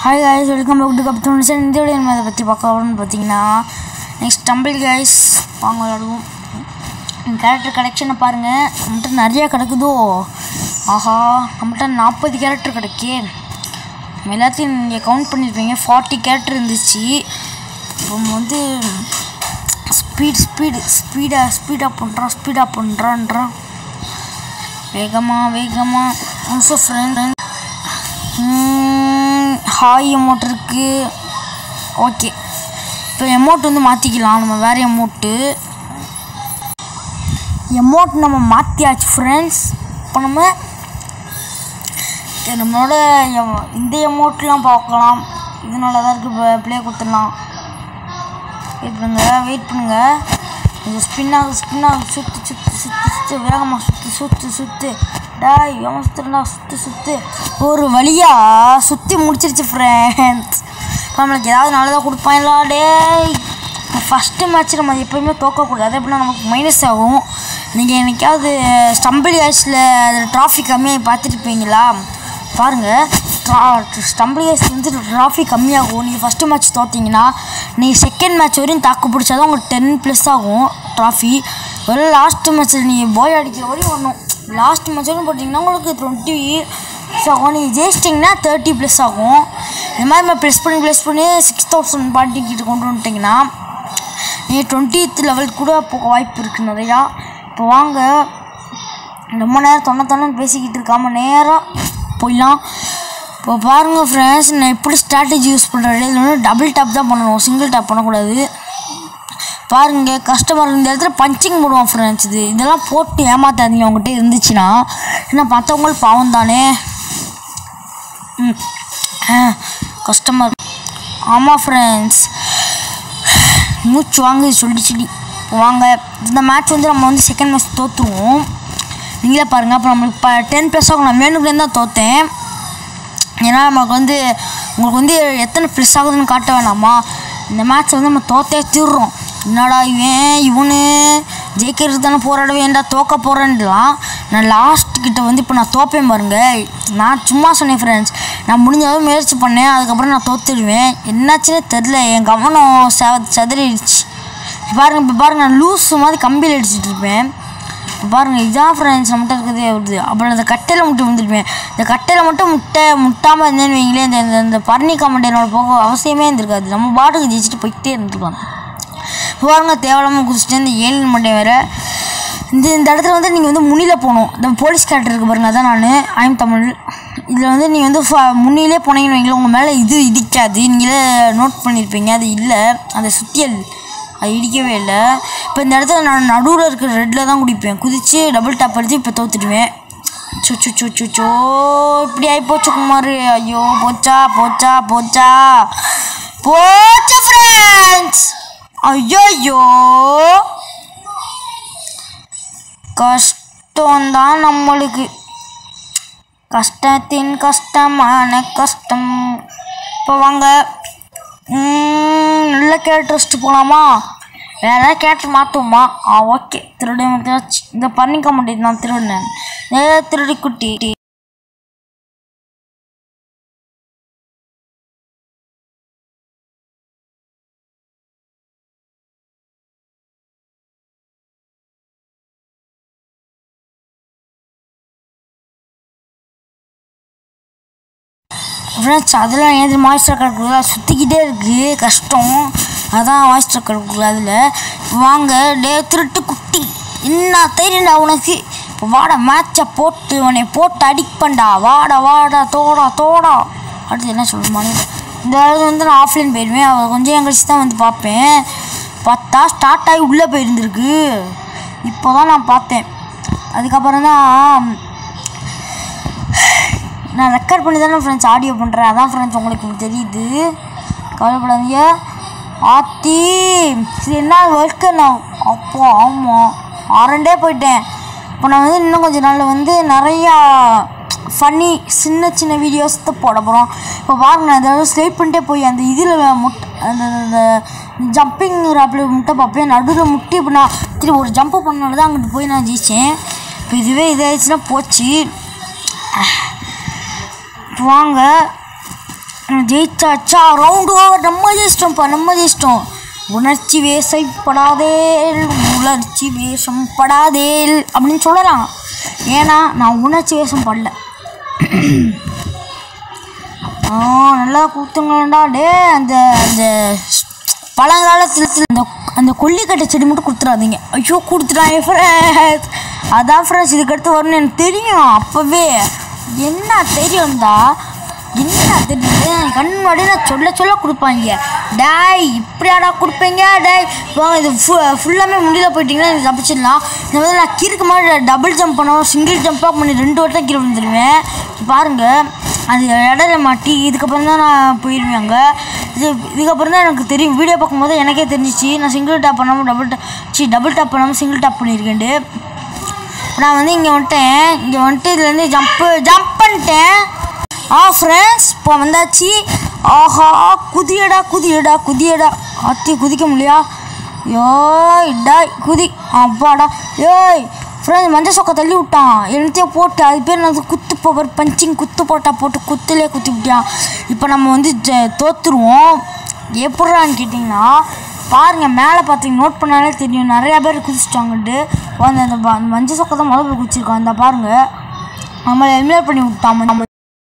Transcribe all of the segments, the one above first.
hi guys welcome back to கப்தூன் sir இந்த video நம்ம அதை பற்றி பார்க்க போகிறோம்னு பார்த்தீங்கன்னா நெக்ஸ்ட் டம்பிள் guys வாங்க விளாடுவோம் கேரக்டர் கலெக்ஷனை பாருங்கள் நம்மகிட்ட நிறையா கிடக்குதோ ஆஹா நம்மகிட்ட நாற்பது கேரக்டர் கிடைக்கே நம்ம எல்லாத்தையும் நீங்கள் கவுண்ட் பண்ணியிருப்பீங்க ஃபார்ட்டி கேரக்டர் இருந்துச்சு இப்போ நம்ம வந்து ஸ்பீட் ஸ்பீடு ஸ்பீடாக ஸ்பீடாக பண்ணுறான் ஸ்பீடாக பண்ணுறான்றான் வேகமாக வேகமாக ஸோ ஃப்ரெண்ட் ஹாய் எமௌண்ட் இருக்குது ஓகே இப்போ எமௌண்ட் வந்து மாற்றிக்கலாம் நம்ம வேறு எமௌண்ட்டு எமௌண்ட் நம்ம மாற்றியாச்சு ஃப்ரெண்ட்ஸ் இப்போ நம்ம இது நம்மளோட எம்- இந்த எமௌண்ட்லாம் பார்க்கலாம் இது நல்லா தான் இருக்குது ப்ளே கொடுத்துடலாம் வெயிட் பண்ணுங்க வெயிட் பண்ணுங்க கொஞ்சம் ஸ்பின் ஆகுது ஸ்பின் ஆகுது சுத்து சுத்து சுத்து சுத்து வேகமாக சுத்து சுத்து சுத்து டாய் வேகமாக சுத்துறா சுத்து சுத்து ஒரு வழியா சுற்றி முடிச்சிருச்சு ஃப்ரெண்ட்ஸ் நம்மளுக்கு ஏதாவது நல்லதாக கொடுப்பாங்களா டேய் ஃபஸ்ட்டு மேட்ச் நம்ம எப்போயுமே தோக்கக்கூடாது அப்படின்னா நமக்கு மைனஸ் ஆகும் நீங்கள் என்னைக்காவது ஸ்டம்பிள் கேஸில் அதில் ட்ராஃபி கம்மியாக பார்த்துருப்பீங்களா பாருங்கள் ஸ்டம்பிள் கேஸ் வந்து ட்ராஃபி கம்மியாகும் நீங்கள் ஃபஸ்ட்டு மேட்ச் தோத்தீங்கன்னா நீங்கள் செகண்ட் மேட்ச் வரையும் தாக்கு பிடிச்சா தான் உங்களுக்கு டென் ப்ளஸ் ஆகும் ட்ராஃபி ஒரு லாஸ்ட் மேட்ச்சில் நீங்கள் பாய் அடிக்கிற வரையும் வரணும் லாஸ்ட் மேட்ச் வரையும் போட்டிங்கன்னா உங்களுக்கு டுவெண்ட்டி ப்ளஸ் ஆகும் நீங்கள் ஜெயிச்சிட்டிங்கன்னா தேர்ட்டி ப்ளஸ் ஆகும் இந்த மாதிரி நம்ம ப்ளஸ் பண்ணி ப்ளஸ் பண்ணி சிக்ஸ் தௌசண்ட் பாட்டி கிட்ட கொண்டு வந்துட்டிங்கன்னா நீங்கள் டுவெண்ட்டி லெவல் கூட போக வாய்ப்பு இருக்குது நிறையா இப்போ வாங்க ரொம்ப நேரம் தொண்ண தொண்ணு பேசிக்கிட்டு இருக்காம நேராக போயிடலாம் இப்போ பாருங்கள் ஃப்ரெண்ட்ஸ் நான் எப்படி ஸ்ட்ராட்டஜி யூஸ் பண்ணுறேன் இதில் வந்து டபுள் டேப் தான் பண்ணணும் சிங்கிள் டேப் பண்ணக்கூடாது பாருங்க கஸ்டமர் இந்த இடத்துல பஞ்சிங் போடுவான் ஃப்ரெண்ட்ஸ் இது இதெல்லாம் போட்டு ஏமாத்தாதீங்க உங்ககிட்ட இருந்துச்சுன்னா ஏன்னா மற்றவங்களுக்கு பாவம் தானே ம் கஸ்டமர் ஆமாம் ஃப்ரெண்ட்ஸ் மூச்சு வாங்க சொல்லிச்சுடி வாங்க இந்த மேட்ச் வந்து நம்ம வந்து செகண்ட் மேட்ச் தோற்றுருவோம் நீங்களே பாருங்கள் அப்புறம் நம்மளுக்கு இப்போ டென் ப்ளஸ் ஆகும் நான் வேணுக்குலேருந்து தான் தோற்றேன் ஏன்னா நமக்கு வந்து உங்களுக்கு வந்து எத்தனை ப்ளஸ் ஆகுதுன்னு காட்ட வேணாமா இந்த மேட்ச் வந்து நம்ம தோத்தே தீர்றோம் என்னடா இவன் இவனு ஜெயிக்கிறது தானே போராட வேண்டா தோக்க போகிறேன்லாம் நான் லாஸ்ட் கிட்ட வந்து இப்போ நான் தோப்பேன் பாருங்க நான் சும்மா சொன்னேன் ஃப்ரெண்ட்ஸ் நான் முடிஞ்ச அளவு முயற்சி பண்ணேன் அதுக்கப்புறம் நான் தோத்துடுவேன் என்னாச்சுன்னே தெரில என் கவனம் செவ செதறிடுச்சு இப்போ பாருங்க இப்போ பாருங்க நான் லூஸ் மாதிரி கம்பியில் அடிச்சிட்டு இருப்பேன் இப்போ பாருங்க இதான் ஃப்ரெண்ட்ஸ் நம்மகிட்ட இருக்கிறதே வருது அப்புறம் இந்த கட்டையில் மட்டும் வந்துருப்பேன் இந்த கட்டையில் மட்டும் முட்டை முட்டாமல் இருந்தேன்னு வைங்களேன் இந்த இந்த- இந்த பர்னி கமெண்டனோட போக அவசியமே இருந்திருக்காது நம்ம பாட்டுக்கு ஜெயிச்சுட்டு போய்கிட்டே இருந்துருக்கலாம் இப்போ பாருங்க தேவையில்லாமல் குதிச்சுட்டு இந்த ஏழு மண்டே வேறு இந்த இந்த இடத்துல வந்து நீங்கள் வந்து முன்னியில் போகணும் இந்த போலீஸ் கேரக்டர் இருக்கு பாருங்க அதான் நான் ஐம் தமிழ் இதில் வந்து நீங்கள் வந்து ஃப- முன்னிலே போனீங்கன்னு வைங்களேன் உங்கள் மேலே இது இடிக்காது நீங்களே நோட் பண்ணியிருப்பீங்க அது இல்லை அந்த சுத்தியல் அது இடிக்கவே இல்லை இப்போ இந்த இடத்துல நான் நடுவில் இருக்கிற ரெட்டில் தான் குடிப்பேன் குதித்து டபுள் டாப் அடித்து இப்போ தோத்துடுவேன் so so so so so இப்படி ஆகி போச்சு குமார் ஐயோ போச்சா போச்சா போச்சா போச்சா ஃப்ரெண்ட்ஸ் ஐயோ கஷ்டம்தான் நம்மளுக்கு கஷ்டத்தின் கஷ்டமான கஷ்டம் இப்போ வாங்க ம், நல்ல கேரக்டரிஸ்ட் போகலாமா வேறு ஏதாவது கேரக்டர் மாற்றுவோமா ஆ ஓகே திருடி வந்துச்சு இந்த பண்ணிக்க முடியுது நான் திருடினேன் ஏ திருடி குட்டி ஃப்ரெண்ட்ஸ் அதெல்லாம் ஏன் வாய்ஸ் ரெக்கார்ட் கொடுக்கல சுற்றிக்கிட்டே இருக்குது கஷ்டம் அதான் வாய்ஸ் ரெக்கார்ட் கொடுக்கல அதில் வாங்க டே திருட்டு குட்டி என்ன தைரியண்டா உனக்கு இப்போ வாடா மேட்சை போட்டு உன்னை போட்டு அடிப்பண்டா வாடா வாடா தோடா தோடா அடுத்து என்ன சொல்லுமானு இந்த இடத்துல வந்து நான் ஆஃப்லைன் போயிடுவேன் அவள் கொஞ்சம் என் கழிச்சு தான் வந்து பார்ப்பேன் பார்த்தா ஸ்டார்ட் ஆகி உள்ளே போயிருந்துருக்கு இப்போ தான் நான் பார்த்தேன் அதுக்கப்புறம் தான் நான் ரெக்கார்ட் பண்ணி தானே ஃப்ரெண்ட்ஸ் ஆடியோ பண்ணுறேன் அதான் ஃப்ரெண்ட்ஸ் உங்களுக்கு தெரியுது கவலைப்படாதீங்க ஆத்தி இது என்ன ஒர்க்கு நான் அப்போ ஆமாம் ஆரண்டே போயிட்டேன் இப்போ நான் வந்து இன்னும் கொஞ்சம் நாளில் வந்து நிறையா ஃபன்னி சின்ன சின்ன வீடியோஸ் தான் போட போகிறோம் இப்போ பாருங்க நான் ஏதாவது ஸ்லைட் பண்ணிட்டே போய் அந்த இதில் முட்டை அந்த அந்த ஜம்பிங் ராப்பில் முட்டை பார்ப்பேன் நடுவில் முட்டி இப்போ நான் திரும்ப ஒரு ஜம்ப் பண்ணனால தான் அங்கிட்டு போய் நான் ஜெயித்தேன் இப்போ இதுவே இதாகிடுச்சுன்னா போச்சு வாங்க ஜெயிச்சாச்சா ரவுண்டு ஓவர் நம்ம ஜெயிச்சிட்டோம்ப்பா நம்ம ஜெயிச்சிட்டோம் உணர்ச்சி வேசப்படாதே உணர்ச்சி வேஷம் படாதேல் அப்படின்னு சொல்லலாம் ஏன்னா நான் உணர்ச்சி வேஷம் படல ஆ நல்லா கொடுத்துங்களா டே அந்த அந்த பழங்காலத்தில் அந்த அந்த கொல்லிக்கட்டை செடி மட்டும் கொடுத்துடாதீங்க ஐயோ கொடுத்துட்டான் ஃப்ரெண்ட்ஸ் அதான் ஃப்ரெண்ட்ஸ் இதுக்கடுத்து வரும்னு எனக்கு தெரியும் அப்போவே என்ன தெரியும்டா என்ன தெரியுது கண் முன்னாடி நான் சொல்ல சொல்ல கொடுப்பாங்க டேய் இப்படியாடா கொடுப்பீங்க டேய் இப்போ இது ஃபு ஃபுல்லாமே முடியல போயிட்டீங்கன்னா எனக்கு தப்பிச்சிடலாம் இந்த மாதிரி நான் கீருக்கு மாதிரி டபுள் ஜம்ப் பண்ணுவோம் சிங்கிள் ஜம்ப்பாக பண்ணி ரெண்டு வட்டம் கீழே விழுந்துருவேன் பாருங்கள் அது இடையில மாட்டி இதுக்கப்புறம் தான் நான் போயிடுவேன் அங்கே இது இதுக்கப்புறம் தான் எனக்கு தெரியும் வீடியோ பார்க்கும்போது எனக்கே தெரிஞ்சிச்சு நான் சிங்கிள் டாப் பண்ணாமல் டபுள் டாப் சி டபுள் டாப் பண்ணாமல் சிங்கிள் டாப் பண்ணியிருக்கேன்ட்டு நான் வந்து இங்கே வந்துட்டேன் இங்கே வந்துட்டு இதுலேருந்து ஜம்ப்பு ஜம்ப் பண்ணிட்டேன் ஆ ஃப்ரெண்ட்ஸ் இப்போ வந்தாச்சு ஆஹா குதியடா குதியடா குதியடா அத்தி குதிக்க முடியா யோய் டாய் குதி அப்பாடா ஏய் ஃப்ரெண்ட்ஸ் மஞ்சள் சொக்கை தள்ளி விட்டான் என்னத்தையும் போட்டு அது பேர் நான் குத்து பவர் பஞ்சிங் குத்து போட்டா போட்டு குத்துலேயே குத்தி விட்டான் இப்போ நம்ம வந்து ஜ- தோத்துருவோம் எப்படிறான்னு கேட்டிங்கன்னா பாருங்கள் மேலே பார்த்தீங்க நோட் பண்ணாலே தெரியும் நிறையா பேர் குதிச்சிட்டாங்கன்ட்டு அந்த அந்த ப- அந்த மஞ்சள் சொக்கை தான் முதல்ல போய் குதிச்சிருக்கான் அந்த பாருங்கள் நம்மளை எலிமினேட் பண்ணி விட்டான் நம்ம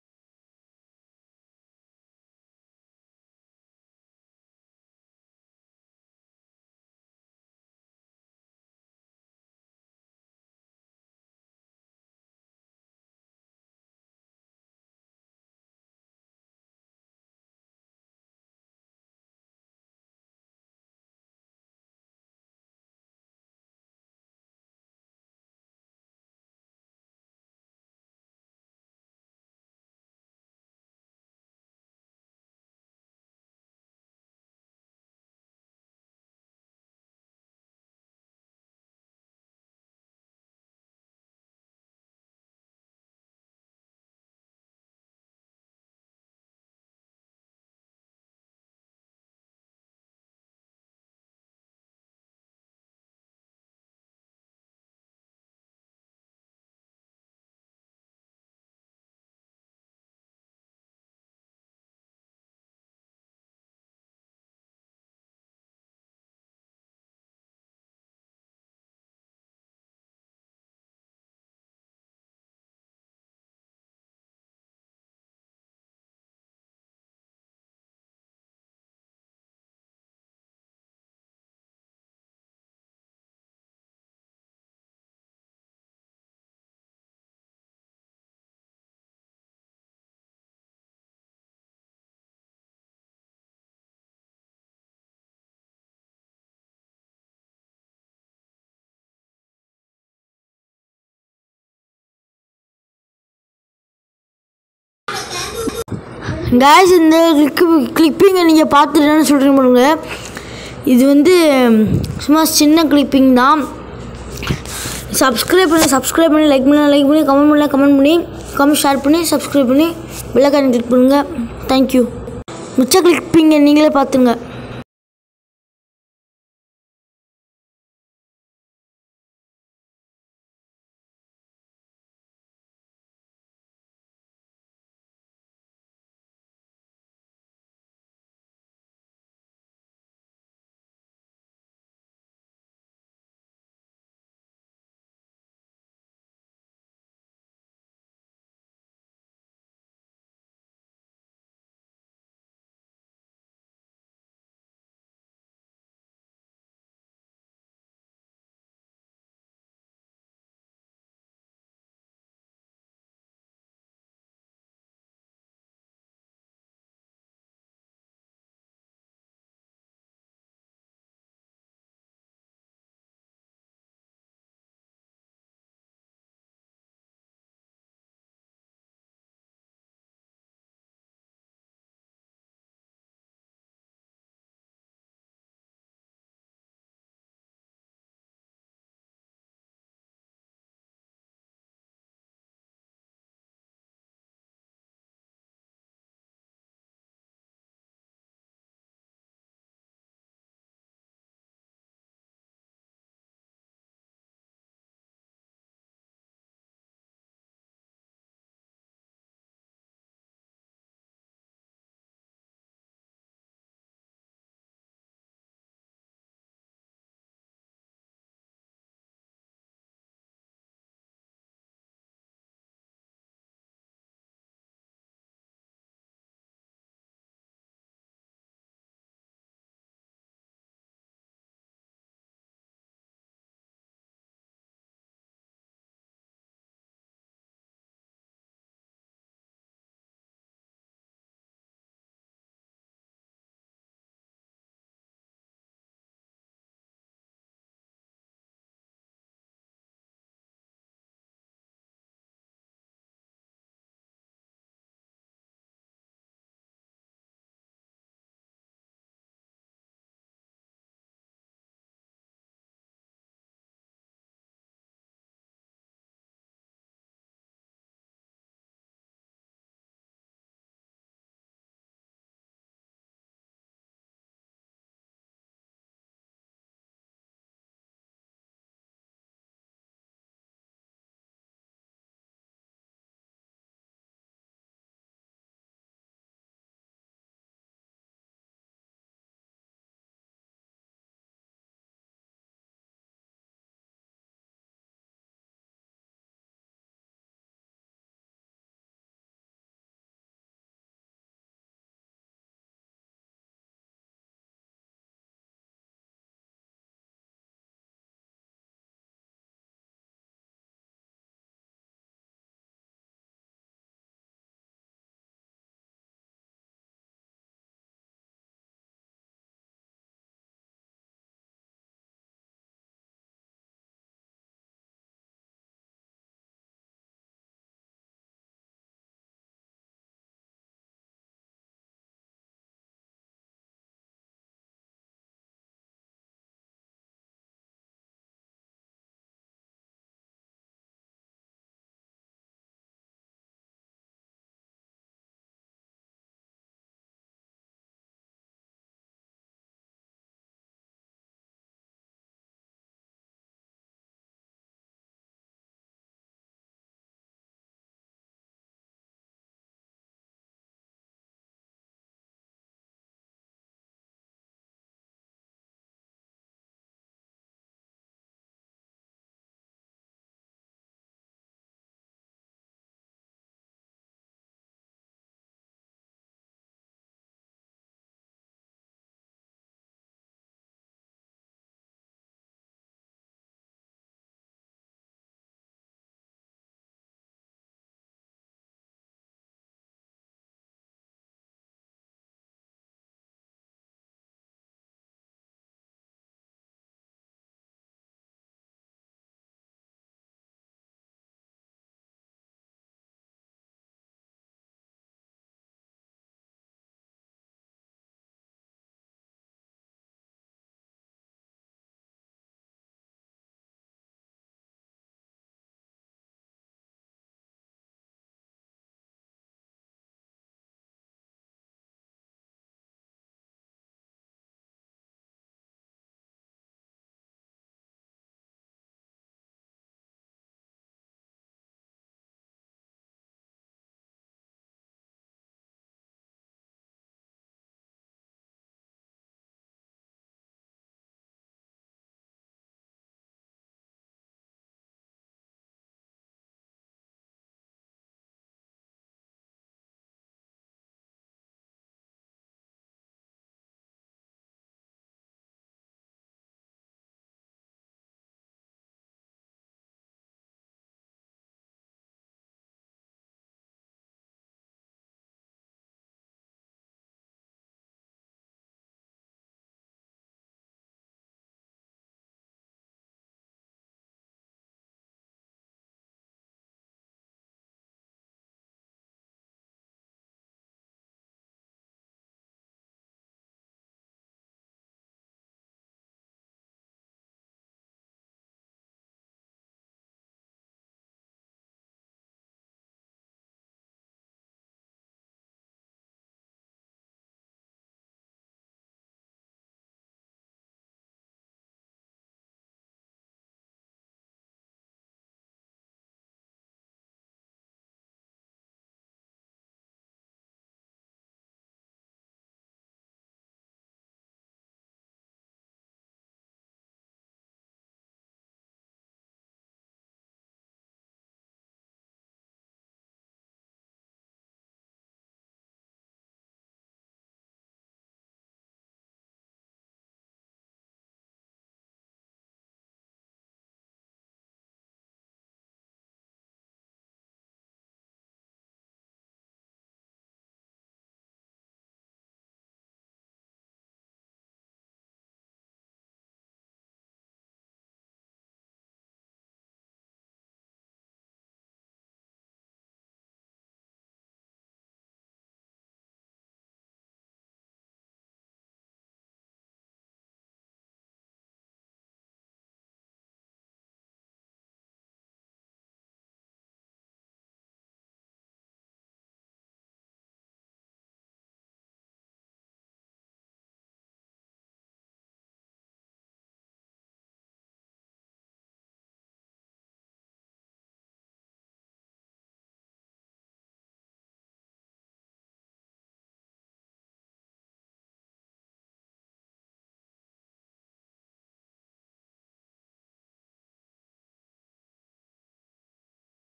guys இந்த கிளிப் கிளிப்பிங்கை நீங்கள் பார்த்துட்டு என்ன சொல்கிறீங்க பாருங்க இது வந்து சும்மா சின்ன கிளிப்பிங் தான் சப்ஸ்கிரைப் பண்ணி சப்ஸ்கிரைப் பண்ணி லைக் பண்ணி லைக் பண்ணி கமெண்ட் பண்ணி கமெண்ட் பண்ணி கமெண்ட் ஷேர் பண்ணி சப்ஸ்கிரைப் பண்ணி பெல்லைக்கான கிளிக் பண்ணுங்கள் தேங்க்யூ மிச்ச கிளிப்பிங்கை நீங்களே பார்த்துங்க